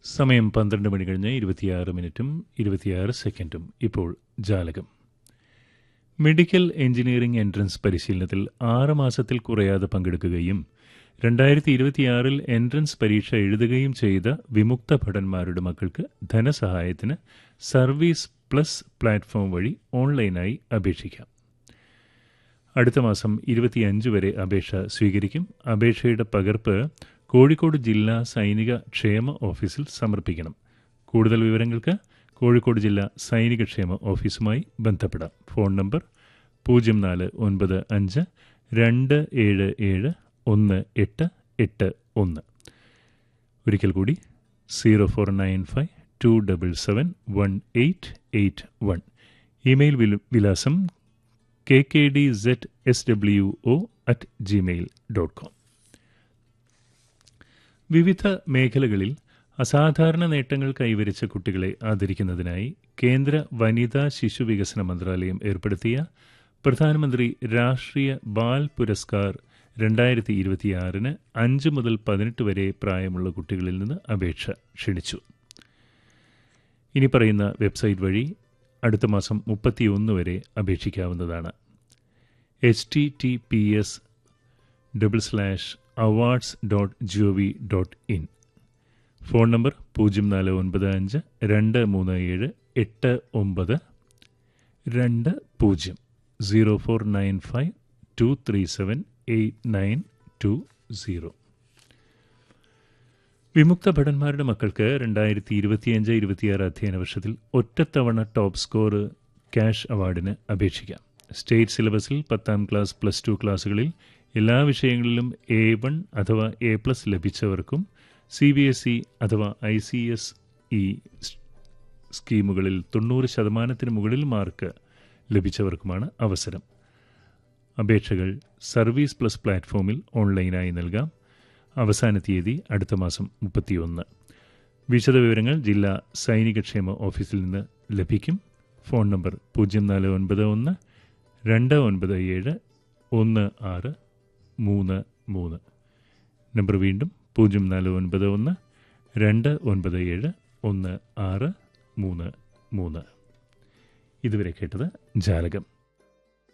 സമയം പന്ത്രണ്ട് മണി കഴിഞ്ഞ് ഇരുപത്തിയാറ് മിനിറ്റും ഇരുപത്തിയാറ് സെക്കൻഡും ഇപ്പോൾ ജാലകം മെഡിക്കൽ എഞ്ചിനീയറിംഗ് എൻട്രൻസ് പരിശീലനത്തിൽ ആറ് മാസത്തിൽ കുറയാതെ പങ്കെടുക്കുകയും രണ്ടായിരത്തി ഇരുപത്തിയാറിൽ എൻട്രൻസ് പരീക്ഷ എഴുതുകയും ചെയ്ത വിമുക്ത ഭടന്മാരുടെ മക്കൾക്ക് ധനസഹായത്തിന് സർവീസ് പ്ലസ് പ്ലാറ്റ്ഫോം വഴി ഓൺലൈനായി അപേക്ഷിക്കാം അടുത്ത മാസം ഇരുപത്തിയഞ്ച് വരെ അപേക്ഷ സ്വീകരിക്കും അപേക്ഷയുടെ പകർപ്പ് കോഴിക്കോട് ജില്ലാ സൈനിക ക്ഷേമ ഓഫീസിൽ സമർപ്പിക്കണം കൂടുതൽ വിവരങ്ങൾക്ക് കോഴിക്കോട് ജില്ലാ സൈനിക ക്ഷേമ ഓഫീസുമായി ബന്ധപ്പെടാം ഫോൺ നമ്പർ പൂജ്യം നാല് ഒൻപത് അഞ്ച് രണ്ട് ഏഴ് ഏഴ് ഒന്ന് എട്ട് എട്ട് ഒന്ന് ഒരിക്കൽ കൂടി zero four nine five two double seven one eight eight one email വില- വിലാസം K K D Z S W O at Gmail dot com വിവിധ മേഖലകളിൽ അസാധാരണ നേട്ടങ്ങൾ കൈവരിച്ച കുട്ടികളെ ആദരിക്കുന്നതിനായി കേന്ദ്ര വനിതാ ശിശു വികസന മന്ത്രാലയം ഏർപ്പെടുത്തിയ പ്രധാനമന്ത്രി രാഷ്ട്രീയ ബാൽ പുരസ്കാർ രണ്ടായിരത്തി ഇരുപത്തിയാറിന് അഞ്ച് മുതൽ പതിനെട്ട് വരെ പ്രായമുള്ള കുട്ടികളിൽ നിന്ന് അപേക്ഷ ക്ഷണിച്ചു ഇനി പറയുന്ന വെബ്സൈറ്റ് വഴി അടുത്ത മാസം മുപ്പത്തിയൊന്ന് വരെ അപേക്ഷിക്കാവുന്നതാണ് H T T P S double slash awards dot G O V dot in phone number പൂജ്യം നാല് ഒൻപത് അഞ്ച് രണ്ട് മൂന്ന് ഏഴ് എട്ട് ഒമ്പത് രണ്ട് പൂജ്യം zero four nine five two three seven eight nine two zero വിമുക്ത ഭടന്മാരുടെ മക്കൾക്ക് രണ്ടായിരത്തി ഇരുപത്തിയഞ്ച് ഇരുപത്തിയാറ് അധ്യയന വർഷത്തിൽ ഒറ്റത്തവണ ടോപ്പ് സ്കോർ ക്യാഷ് അവാർഡിന് അപേക്ഷിക്കാം സ്റ്റേറ്റ് സിലബസിൽ പത്താം ക്ലാസ് പ്ലസ് ടു ക്ലാസ്സുകളിൽ എല്ലാ വിഷയങ്ങളിലും എ വൺ അഥവാ എ പ്ലസ് ലഭിച്ചവർക്കും സി ബി എസ് ഇ അഥവാ ഐ സി എസ് ഇ സ്കീമുകളിൽ തൊണ്ണൂറ് ശതമാനത്തിന് മുകളിൽ മാർക്ക് ലഭിച്ചവർക്കുമാണ് അവസരം അപേക്ഷകൾ സർവീസ് പ്ലസ് പ്ലാറ്റ്ഫോമിൽ ഓൺലൈനായി നൽകാം അവസാന തീയതി അടുത്ത മാസം മുപ്പത്തിയൊന്ന് വിശദവിവരങ്ങൾ ജില്ലാ സൈനികക്ഷേമ ഓഫീസിൽ നിന്ന് ലഭിക്കും ഫോൺ നമ്പർ പൂജ്യം നാല് ഒൻപത് ഒന്ന് രണ്ട് ഒൻപത് ഏഴ് ഒന്ന് ആറ് മൂന്ന് മൂന്ന് നമ്പർ വീണ്ടും പൂജ്യം നാല് ഒൻപത് ഒന്ന് രണ്ട് ഒൻപത് ഏഴ് ഒന്ന് ആറ് മൂന്ന് മൂന്ന് ഇതുവരെ കേട്ടത് ജാലകം